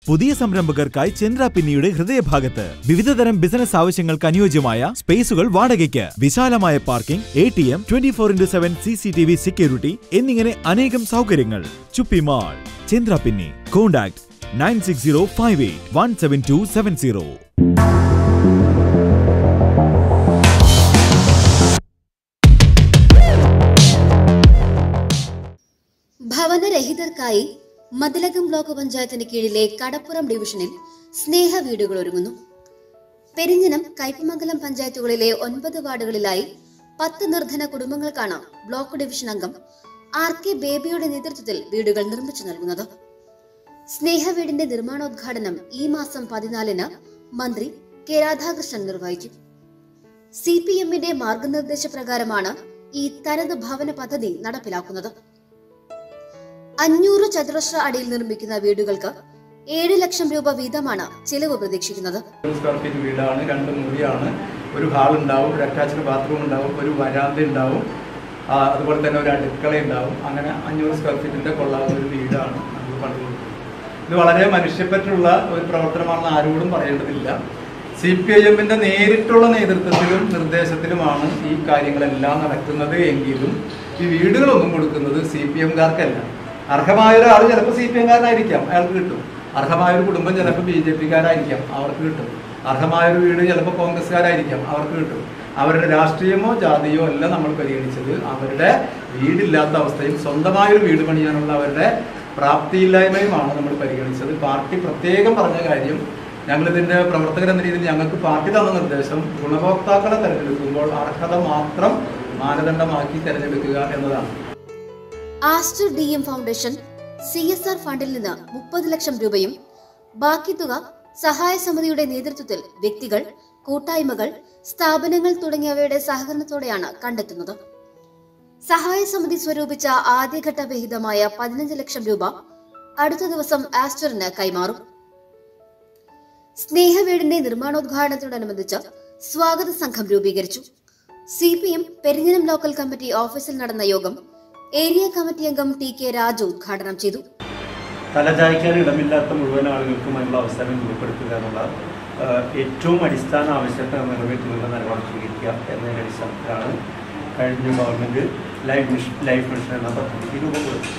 പുതിയ സംരംഭകർക്കായി ചന്ദ്ര പിന്നിയുടെ ഹൃദയഭാഗത്ത് വിവിധതരം ബിസിനസ് ആവശ്യങ്ങൾക്ക് അനുയോജ്യമായ സ്പേസുകൾ വാടകയ്ക്ക് വിശാലമായ parking A T M twenty four into seven C C T V security എന്നിങ്ങനെ അനേകം സൗകര്യങ്ങൾ ചുപ്പി മാൾ ചന്ദ്ര പിന്നി contact nine six zero five eight one seven two seven zero ഭവനരഹിതർക്കായി മതിലകം ബ്ലോക്ക് പഞ്ചായത്തിന് കീഴിലെ കടപ്പുറം ഡിവിഷനിൽ സ്നേഹ വീടുകൾ ഒരുങ്ങുന്നു പെരിഞ്ഞനം കയ്പമംഗലം പഞ്ചായത്തുകളിലെ ഒൻപത് വാർഡുകളിലായി പത്ത് നിർധന കുടുംബങ്ങൾക്കാണ് ബ്ലോക്ക് ഡിവിഷൻ അംഗം ആർ കെ ബേബിയുടെ നേതൃത്വത്തിൽ വീടുകൾ നിർമ്മിച്ചു നൽകുന്നത് സ്നേഹ വീടിന്റെ നിർമ്മാണോദ്ഘാടനം ഈ മാസം പതിനാലിന് മന്ത്രി കെ രാധാകൃഷ്ണൻ നിർവഹിക്കും സി പി എമ്മിന്റെ മാർഗനിർദ്ദേശപ്രകാരമാണ് ഈ തനത് ഭവന പദ്ധതി നടപ്പിലാക്കുന്നത് അഞ്ഞൂറ് ചതുരശ്ര അടിയിൽ നിർമ്മിക്കുന്ന വീടുകൾക്ക് ഏഴ് ലക്ഷം രൂപ വീതമാണ് ചിലവ് പ്രതീക്ഷിക്കുന്നത് ഒരു സ്ക്വയർ ഫീറ്റ് വീടാണ് രണ്ട് മുറിയാണ് ഒരു ഹാൾ ഉണ്ടാവും ഒരു അറ്റാച്ച്ഡ് ബാത്റൂം ഉണ്ടാവും ഒരു വരാന്ത ഉണ്ടാവും ആ, അതുപോലെ തന്നെ ഒരു അടുക്കള ഉണ്ടാവും അങ്ങനെ അഞ്ഞൂറ് സ്ക്വയർ ഫീറ്റിന്റെ കൊള്ളാവുന്ന ഒരു വീടാണ് നമ്മൾ പണി കൊടുക്കുന്നത് ഇത് വളരെ മനുഷ്യപ്പറ്റുള്ള ഒരു പ്രവർത്തനമാണെന്ന് ആരോടും പറയേണ്ടതില്ല സി പി ഐ എമ്മിന്റെ നേരിട്ടുള്ള നേതൃത്വത്തിലും നിർദ്ദേശത്തിലുമാണ് ഈ കാര്യങ്ങളെല്ലാം നടക്കുന്നത് എങ്കിലും ഈ വീടുകളൊന്നും കൊടുക്കുന്നത് സി പി എംകാർക്കല്ല അർഹമായ ഒരാൾ ചിലപ്പോൾ സി പി എംകാരനായിരിക്കാം അയാൾക്ക് കിട്ടും അർഹമായ ഒരു കുടുംബം ചിലപ്പോൾ ബി ജെ പിക്കാരായിരിക്കാം അവർക്ക് കിട്ടും അർഹമായ ഒരു വീട് ചിലപ്പോൾ കോൺഗ്രസ്സുകാരായിരിക്കാം അവർക്ക് കിട്ടും അവരുടെ രാഷ്ട്രീയമോ ജാതിയോ അല്ല നമ്മൾ പരിഗണിച്ചത് അവരുടെ വീടില്ലാത്ത അവസ്ഥയും സ്വന്തമായൊരു വീട് പണിയാനുള്ള അവരുടെ പ്രാപ്തിയില്ലായ്മയുമാണ് നമ്മൾ പരിഗണിച്ചത് പാർട്ടി പ്രത്യേകം പറഞ്ഞ കാര്യം ഞങ്ങളിതിന്റെ പ്രവർത്തകർ എന്ന രീതിയിൽ ഞങ്ങൾക്ക് പാർട്ടി തന്ന നിർദ്ദേശം ഗുണഭോക്താക്കളെ തെരഞ്ഞെടുക്കുമ്പോൾ അർഹത മാത്രം മാനദണ്ഡമാക്കി തെരഞ്ഞെടുക്കുക എന്നതാണ് Aster D M foundation C S R ഫണ്ടിൽ നിന്ന് മുപ്പത് ലക്ഷം രൂപയും ബാക്കി തുക സഹായ സമിതിയുടെ നേതൃത്വത്തിൽ വ്യക്തികൾ കൂട്ടായ്മകൾ സ്ഥാപനങ്ങൾ തുടങ്ങിയവയുടെ സഹകരണത്തോടെയാണ് കണ്ടെത്തുന്നത് സഹായ സമിതി സ്വരൂപിച്ച ആദ്യഘട്ട വിഹിതമായ പതിനഞ്ച് ലക്ഷം രൂപ അടുത്ത ദിവസം ആസ്റ്ററിന് കൈമാറും സ്നേഹവീടിന്റെ നിർമ്മാണോദ്ഘാടനത്തോടനുബന്ധിച്ച് സ്വാഗത സംഘം രൂപീകരിച്ചു C P M Perinjanam local committee ഓഫീസിൽ നടന്ന യോഗം ഏരിയ കമ്മിറ്റി അംഗം ടി കെ രാജു ഉദ്ഘാടനം ചെയ്തു തലചായ്ക്കാൻ ഇടമില്ലാത്ത മുഴുവൻ ആളുകൾക്കും അതിനുള്ള അവസരം രൂപപ്പെടുത്തുക എന്നുള്ള ആ, ഏറ്റവും അടിസ്ഥാന ആവശ്യത്തെ നിറവേറ്റുന്നുള്ള നിലപാട് സ്വീകരിക്കുക എന്നതിൻ്റെ അടിസ്ഥാനത്തിലാണ് കഴിഞ്ഞ government life mission life mission എന്ന പദ്ധതിക്ക് രൂപം കൊടുത്തത്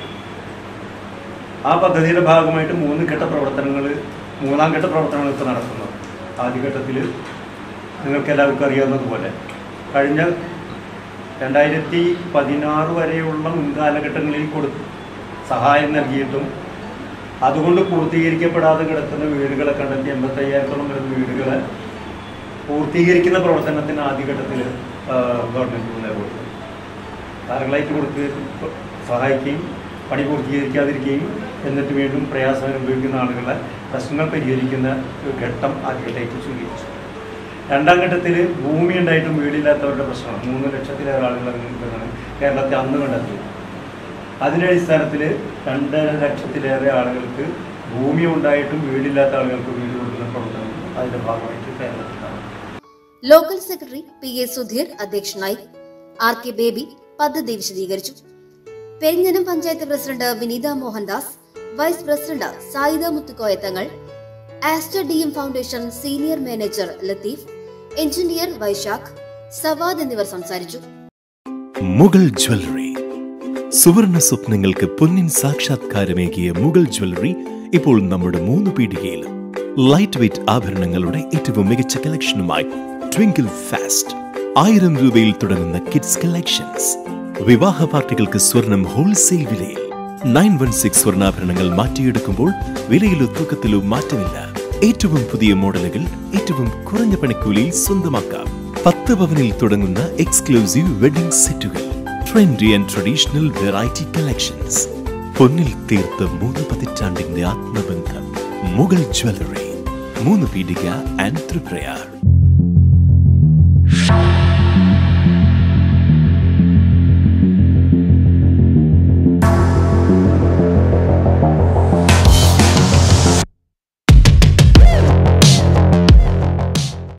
ആ പദ്ധതിയുടെ ഭാഗമായിട്ട് മൂന്ന് ഘട്ട പ്രവർത്തനങ്ങൾ മൂന്നാം ഘട്ട പ്രവർത്തനങ്ങൾ ഇപ്പോൾ നടക്കുന്നത് ആദ്യഘട്ടത്തിൽ നിങ്ങൾക്ക് എല്ലാവർക്കും അറിയാവുന്നതുപോലെ കഴിഞ്ഞ രണ്ടായിരത്തി പതിനാറ് വരെയുള്ള മുൻകാലഘട്ടങ്ങളിൽ കൊടുത്തു സഹായം നൽകിയിട്ടും അതുകൊണ്ട് പൂർത്തീകരിക്കപ്പെടാതെ കിടക്കുന്ന വീടുകളെ കണ്ടെത്തി എൺപത്തയ്യായിരത്തോളം വരുന്ന വീടുകളെ പൂർത്തീകരിക്കുന്ന പ്രവർത്തനത്തിന് ആദ്യഘട്ടത്തിൽ ഗവൺമെൻറ് നിലകൊടുത്തു കാലങ്ങളായിട്ട് കൊടുത്ത് സഹായിക്കുകയും പണി പൂർത്തീകരിക്കാതിരിക്കുകയും എന്നിട്ട് വീണ്ടും പ്രയാസം അനുഭവിക്കുന്ന ആളുകളെ പ്രശ്നങ്ങൾ പരിഹരിക്കുന്ന ഒരു ഘട്ടം ആദ്യഘട്ടമായിട്ട് സ്വീകരിച്ചു രണ്ടാം ഘട്ടത്തിൽ ഭൂമി ഉണ്ടായിട്ടും വീടില്ലാത്തവരുടെ പ്രശ്നം മൂന്ന് ലക്ഷത്തിലേറെ ആളുകൾ നിൽക്കുന്നതാണ് കേരളത്തിൽ അന്ന് കണ്ടെത്തിയത് അതിൻ്റെ അടിസ്ഥാനത്തിൽ രണ്ടര ലക്ഷത്തിലേറെ ആളുകൾക്ക് ഭൂമി ഉണ്ടായിട്ടും വീടില്ലാത്ത ആളുകൾക്ക് വീട് കൊടുക്കുന്ന പ്രവർത്തനം അതിൻ്റെ ഭാഗമായിട്ട് കേരളത്തിൽ നടന്നു local secretary P A Sudheer അധ്യക്ഷനായി ആർ കെ ബേബി പദ്ധതി വിശദീകരിച്ചു Perinjanam panchayat president Vineetha Mohandas vice president Sayida Muthukoya Thangal Aster D M foundation senior manager Latheef engineer Vaisakh Savad എന്നിവർ സംസാരിച്ചു മുഗൾ ജ്വല്ലറി സുവർണ സ്വപ്നങ്ങൾക്ക് പൊന്നിൻ സാക്ഷാത്കാരമേകിയ മുഗൾ ജ്വല്ലറി ഇപ്പോൾ നമ്മുടെ മൂന്ന് പീടികയിലും ലൈറ്റ് വെയ്റ്റ് ആഭരണങ്ങളുടെ ഏറ്റവും മികച്ച കളക്ഷനുമായി ട്വിങ്കിൾ ഫാസ്റ്റ് ആയിരം രൂപയിൽ തുടങ്ങുന്ന കിഡ്സ് കളക്ഷൻസ് വിവാഹ പാർട്ടികൾക്ക് സ്വർണം ഹോൾസെയിൽ വിലയിൽ നയൻ വൺ സിക്സ് സ്വർണ്ണാഭരണങ്ങൾ മാറ്റിയെടുക്കുമ്പോൾ വിലയിലോ തൂക്കത്തിലോ മാറ്റമില്ല ഏറ്റവും പുതിയ മോഡലുകൾ ഏറ്റവും കുറഞ്ഞ പണിക്കൂലിയിൽ സ്വന്തമാക്കാം പത്ത് പവനിൽ തുടങ്ങുന്ന എക്സ്ക്ലൂസീവ് വെഡിംഗ് സെറ്റുകൾ trendy and traditional variety collections പൊന്നിൽ തീർത്ത മൂന്ന് പതിറ്റാണ്ടിന്റെ ആത്മബന്ധം മുഗൾ ജ്വല്ലറി മൂന്ന് പീടിക ആൻഡ് ത്രിപ്രയാർ